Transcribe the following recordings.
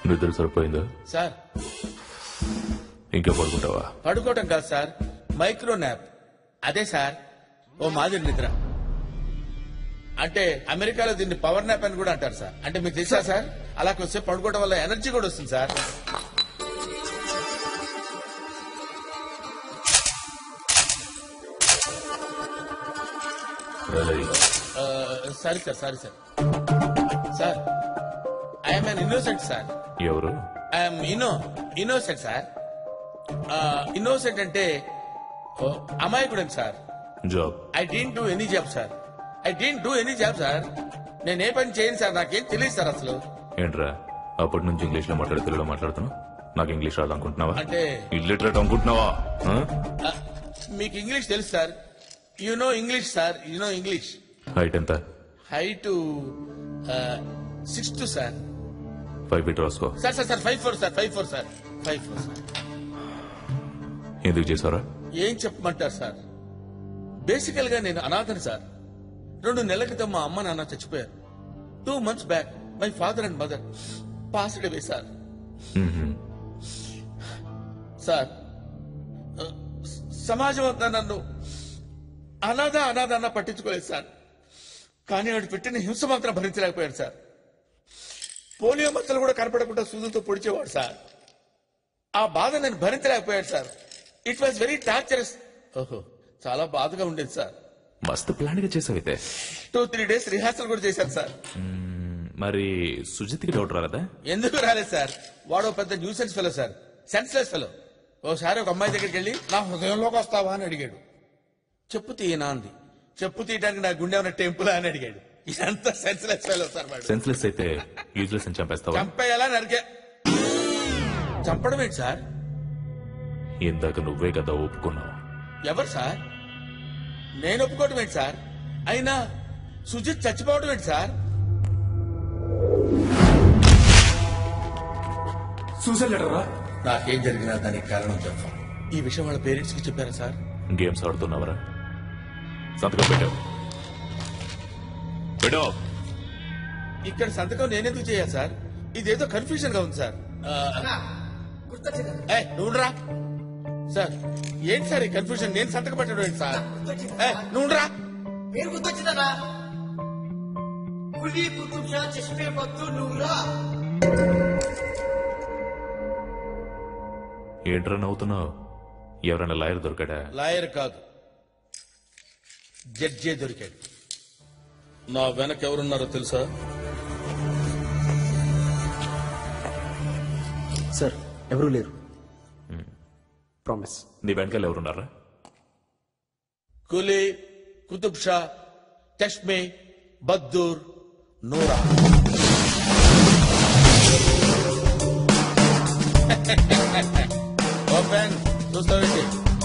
నిద్ర సరిపోయిందా సార్ ఇంకా పడుకుంటావా పడుకోవటం కాదు సార్ మైక్రో నాప్ అదే సార్ ఓ మాదిరి నిద్ర అంటే అమెరికాలో దీన్ని పవర్ నాప్ అని కూడా అంటారు సార్ అంటే మీకు తెలుసా సార్ అలా కొంచెం పడుకోవడం వల్ల ఎనర్జీ కూడా వస్తుంది సార్ రేయ్, sorry sir sorry sir sir I'm an innocent sir ఎవరు I'm inno innocent sir innocent అంటే ఓ, అమాయకుడని sir job I didn't do any job sir I didn't do any job sir నేను ఏ పని చేయను సార్ నాకేం తెలియదు సార్ అసలు ఏంట్రా అప్పటి నుంచి ఇంగ్లీష్ లో మాట్లాడి తెలుగులో మాట్లాడుతున్నావు నాకు ఇంగ్లీష్ రాదు అనుకుంటున్నావా అంటే ఇల్లిటరేట్ అనుకుంటున్నావా ఆ? ఆ, మీకు ఇంగ్లీష్ తెలుసు sir you know English sir you know English height ఎంత height six two sir five feet రాసుకో sir sir sir five four sir five four sir five four sir ఎందుకు చేసారా ఏం చెప్పమంటారు సార్ బేసికల్ గా నేను అనాథను సార్ రెండు నెలల క్రితం మా అమ్మ నాన్న చచ్చిపోయారు two months back my father and mother passed away sir sir ఆ, స- సమాజం అంతా నన్ను అనాథ అనాథ అన్న పట్టించుకోలేదు సార్ కానీ వాడు పెట్టిన హింస మాత్రం భరించలేకపోయాడు సార్ పోలియో మచ్చలు కూడా కనపడకుండా సూదులతో పొడిచేవాడు సార్ ఆ బాధ నేను భరించలేకపోయాడు sir it was very torturous ఓహో చాలా బాధగా ఉండేది సార్ మస్తు ప్లాన్ గా చేసావైతే టూ త్రీ డేస్ రిహార్సల్ కూడా చేశాను సార్ మరి సుజిత్కి డౌట్ రాలేదా ఎందుకు రాలేదు సార్ వాడు పెద్ద nuisance fellow sir senseless fellow ఓసారి ఒక అమ్మాయి దగ్గరికి వెళ్ళి నా హృదయంలోకి వస్తావా అని అడిగాడు చెప్పు తీయనా అంది చెప్పు తీయడానికి నా గుండె ఉన్న టెంపుల్ అని అడిగాడు ఇదంతా సెన్స్లెస్ ఫెలో సార్ వాడు సెన్స్లెస్ అయితే యూజ్లెస్ అని చంపేస్తావా చంపేయాలా నరికే చంపడం ఏంటి సార్ ఇందాక నువ్వే కదా ఒప్పుకున్నావు ఎవరు సార్ నేను ఒప్పుకోవటం ఏంటి సార్ అయినా సుజిత్ చచ్చిపోవటం ఏంటి సార్ సూసైడ్ లెటర్ రా నాకేం జరిగినా దానికి కారణం చెప్తాం ఈ విషయం వాళ్ళ పేరెంట్స్ కి చెప్పారా సార్ గేమ్స్ ఆడుతున్నావరా సంతకం పెట్టావు పెట్టు ఇక్కడ సంతకం నేనెందుకు చేయాలి సార్ ఇదేదో కన్ఫ్యూజన్ గా ఉంది సార్ ఆ, ఏయ్, నువ్వురా సార్ ఏంటి సార్ ఈ కన్ఫ్యూజన్ నేను సంతకం పెట్టడం ఏంటి సార్ ఏయ్, నువ్వురా పేరు గుర్తొచ్చిందన్నా కులి కుతుబ్ షా చష్మే బద్దు నువ్వురా ఏంట్రా నవ్వుతున్నావు ఎవరైనా లాయర్ దొరికాడా లాయర్ కాదు జడ్జే దొరికాడు నా వెనక ఎవరున్నారో తెలుసా సార్ ఎవరూ లేరు ప్రామిస్ నీ వెనకాల ఎవరున్నారా కులీ కుతుబ్ షా చష్మే బద్దూర్ నూరా ఓపెన్ చూస్తావేంటి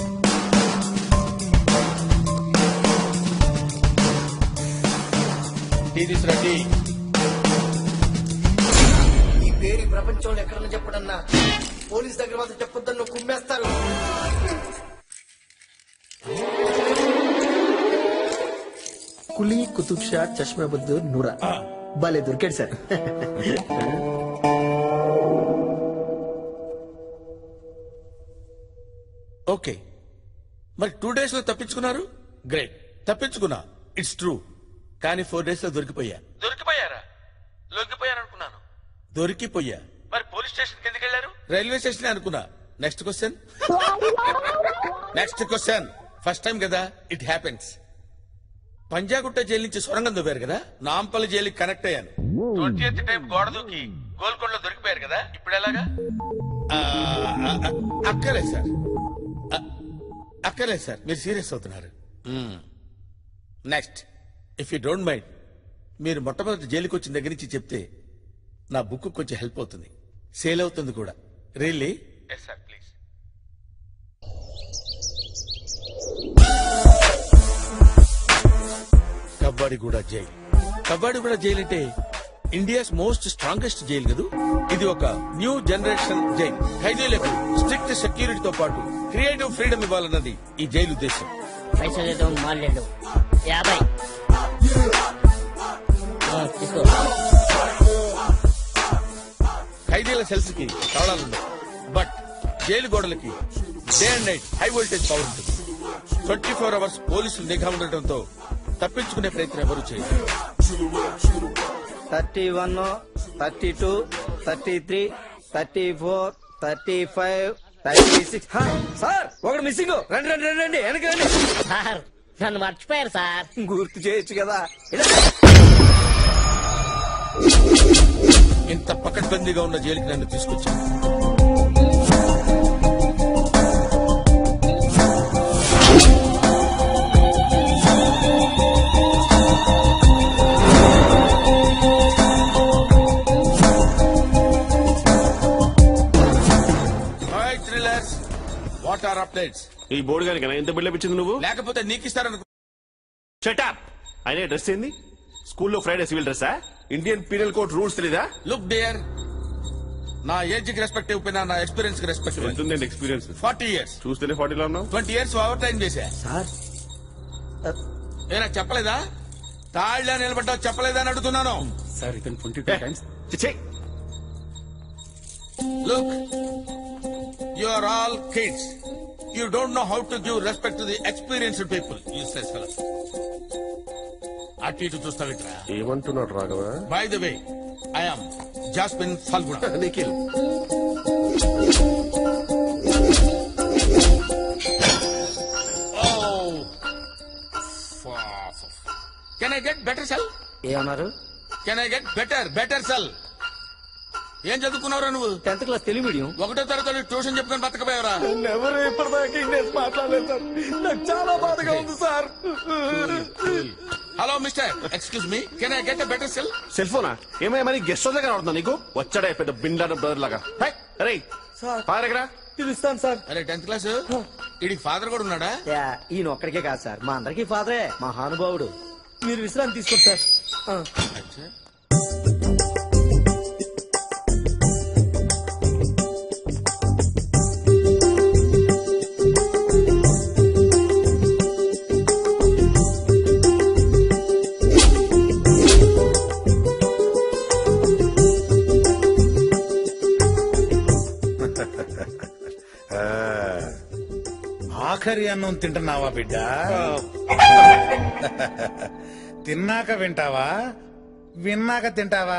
టీ తీసురా టీ ఈ పేరు ఈ ప్రపంచంలో ఎక్కడన్నా చెప్పడన్నా పోలీస్ దగ్గర మాత్రం చెప్పొద్దని నువ్వు కుమ్మేస్తారు కులీ కుతుబ్ షా చష్మా బద్దూర్ నూరా భలే దొరికాడు సార్ ఓకే మరి టూ డేస్ లో తప్పించుకున్నారు గ్రేట్ తప్పించుకున్నా ఇట్స్ ట్రూ కానీ ఫోర్ డేస్ లో దొరికిపోయా దొరికిపోయారా దొరికిపోయారనుకున్నాను దొరికిపోయా మరి పోలీస్ స్టేషన్ కిందకి వెళ్ళారు రైల్వే స్టేషన్ అనుకున్నా next question next question first time కదా ఇట్ హ్యాపెన్స్ పంజాగుట్ట జైలు నుంచి సొరంగం దొబ్బారు కదా నాంపల్లి జైలుకి కనెక్ట్ అయ్యాను ట్వంటీ ఎయిత్ టైం గోడ దూకి గోల్కొండలో దొరికిపోయారు కదా ఇప్పుడు ఎలాగా ఆ, ఆ, ఆ, అక్కర్లేదు సార్ అ- అక్కర్లేదు సార్ మీరు సీరియస్ అవుతున్నారు next if you don't mind మీరు మొట్టమొదటి జైలుకి వచ్చిన దగ్గర నుంచి చెప్తే నా బుక్ కొంచెం హెల్ప్ అవుతుంది సేల్ అవుతుంది కూడా really yes sir please Kabbadiguda jail Kabbadiguda jail అంటే ఇండియాస్ మోస్ట్ స్ట్రాంగెస్ట్ జైల్ కదూ ఇది ఒక న్యూ జనరేషన్ జైల్ ఖైదీలకు స్ట్రిక్ట్ సెక్యూరిటీతో పాటు క్రియేటివ్ ఫ్రీడమ్ ఇవ్వాలన్నది ఈ జైలు ఉద్దేశం పైసలు లేదో మాలేడు యాభై ఆ, తీసుకో ఖైదీల సెల్స్ కి కవడాలుండవు బట్ జైలు గోడలకి day and night high voltage power ఉంటుంది ట్వంటీ ఫోర్ అవర్స్ పోలీసులు నిఘా ఉండటంతో తప్పించుకునే ప్రయత్నం ఎవరు చేయరు thirty one thirty two thirty three thirty four thirty five thirty six sir ఒకటి మిస్సింగ్ రండి రండి రండి రండి వెనక రండి సార్ నన్ను మర్చిపోయారు సార్ గుర్తు చేయొచ్చు కదా ఇలా. ఇంత పకడ్బందీగా ఉన్న జైలుకి నన్ను తీసుకొచ్చాను వాట్ ఆర్ అప్డేట్స్ ఈ బోర్డు గారికి ఎంత బిల్డప్ ఇచ్చింది నువ్వు లేకపోతే నీకు ఇస్తారనుకో షటప్ అయినా డ్రెస్ ఏంది స్కూల్లో ఫ్రైడే సివిల్ డ్రెస్సా ఇండియన్ పీనల్ కోడ్ రూల్స్ తెలీదా లుక్ డియర్ నా ఏజ్ కి రెస్పెక్ట్ ఇవ్వకపోయినా నా ఎక్స్పీరియన్స్ కి రెస్పెక్ట్ ఎంత ఉంది ఎక్స్పీరియన్స్ ఫార్టీ ఇయర్స్ చూస్తేనే ఫార్టీలో ఉన్నావు ట్వంటీ ఇయర్స్ ఓవర్ టైం చేశా సార్ ఏ నాకు చెప్పలేదా తాళ్ళ నిలబడ్డావు చెప్పలేదా అని అడుగుతున్నాను సార్ ఇతను ట్వంటీ టూ టైమ్స్ చిచ్చే look you are all kids you don't know how to give respect to the experienced people useless fellow అటు ఇటు చూస్తావిట్రా ఏమంటున్నాడు Raghava by the way I'm Jasmine Phalguna Nikhil can I get better cell ఏమన్నారు can I get better better cell ఏం చదువుకున్నావురా నువ్వు tenth class Telugu medium ఒకటో తరగతి ట్యూషన్ చెప్పుకొని బతకపోయావరా ఎవరు ఇప్పటిదాకా ఇంగ్లీష్ మాట్లాడలేదు సార్ నాకు చాలా బాధగా ఉంది sir hello mister excuse me can I get a better cell cell ఫోనా ఏమయ్య మరి గెస్ట్ హౌస్ దగ్గర అవుతుందా నీకు వచ్చాడే పెద్ద బిండాన బ్రదర్ లాగా హై, అరే సార్. ఫాదర్ ఎక్కడ పిలుస్తాను సార్ అరే టెన్త్ క్లాస్ ఇడికి ఫాదర్ కూడా ఉన్నాడా యా, ఈయన ఒక్కడికే కాదు సార్ మా అందరికీ ఫాదరే మహానుభావుడు మీరు విశ్రాంతి తీసుకోండి సార్ ఆ. ఆఖరి అన్నం తింటున్నావా బిడ్డ తిన్నాక వింటావా విన్నాక తింటావా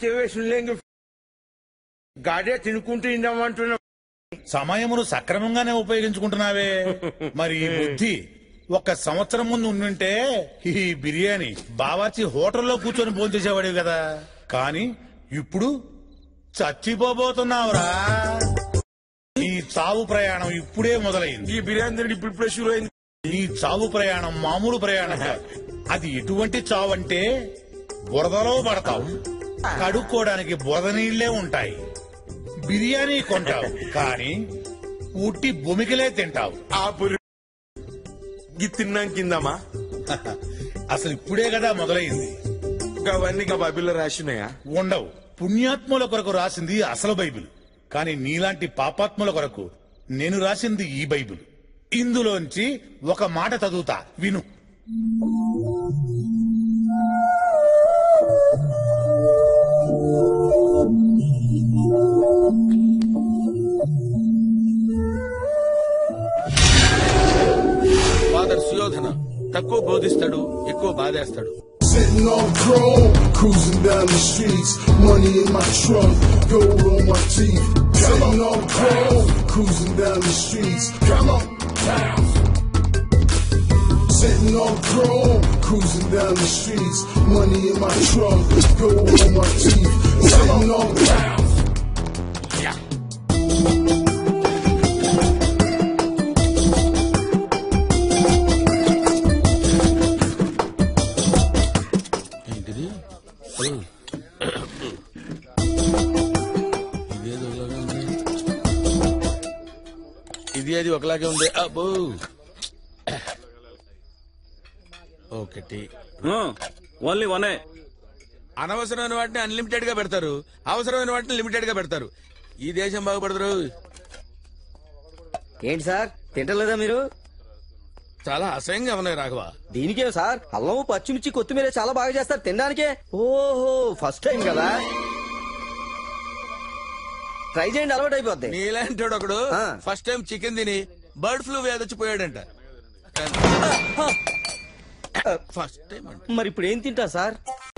గాడే తినుకుంటూ ఇందామంటున్నా సమయమును సక్రమంగానే ఉపయోగించుకుంటున్నావే మరి ఈ బుద్ధి ఒక సంవత్సరం ముందు ఉండుంటే ఈ బిర్యానీ బావార్చి హోటల్లో కూర్చొని భోంచేసేవాడివి కదా కానీ ఇప్పుడు చచ్చిపోబోతున్నావురా ఈ చావు ప్రయాణం ఇప్పుడే మొదలైంది ఈ బిర్యానీ ఇప్పుడు ఇప్పుడే షురు అయింది నీ చావు ప్రయాణం మామూలు ప్రయాణం కాదు అది ఎటువంటి చావు అంటే బురదలో పడతావు కడుక్కోవడానికి బురద నీళ్లే ఉంటాయి బిర్యానీ కొంటావు కానీ ఉట్టి భూమికలే తింటావు ఆ పురి తిన్నాం కిందమా అసలు ఇప్పుడే కదా మొదలైంది అవన్నీ బైబిల్లో రాసినాయా ఉండవు పుణ్యాత్ముల కొరకు రాసింది అసలు బైబిల్ కానీ నీలాంటి పాపాత్ముల కొరకు నేను రాసింది ఈ బైబిల్ ఇందులోంచి ఒక మాట చదువుతా విను ఫాదర్ సుయోధన తక్కువ బోధిస్తాడు ఎక్కువ బాధేస్తాడు Sitting on chrome, cruising down the streets, money in my trunk, gold on my teeth. Sitting on chrome, cruising down the streets. Come on, down. Sitting on chrome, cruising down the streets, money in my trunk, gold on my teeth. Sitting on down. ఏంటిది ఇదేదో ఒకలాగే ఉంది. ఇది అది ఒకలాగే ఉంది అబ్బో ఒకటి ఓన్లీ వనే అనవసరమైన వాటిని అన్లిమిటెడ్ గా పెడతారు అవసరమైన వాటిని లిమిటెడ్ గా పెడతారు ఈ దేశం బాగుపడతారు ఏంటి సార్ తింటలేదా మీరు చాలా అసహ్యంగా ఉన్నాయి రాఘవ దీనికే సార్ అల్లం పచ్చిమిర్చి కొత్తిమీర చాలా బాగా చేస్తారు తినడానికే ఓహో ఫస్ట్ టైం కదా ట్రై చేయండి అలవాటు అయిపోద్ది నీలాంటి ఒకడు ఆ. ఫస్ట్ టైం చికెన్ తిని బర్డ్ ఫ్లూ వ్యాధి వచ్చిపోయాడంట ఫస్ట్ టైం అంట మరి ఇప్పుడు ఏం తింటా సార్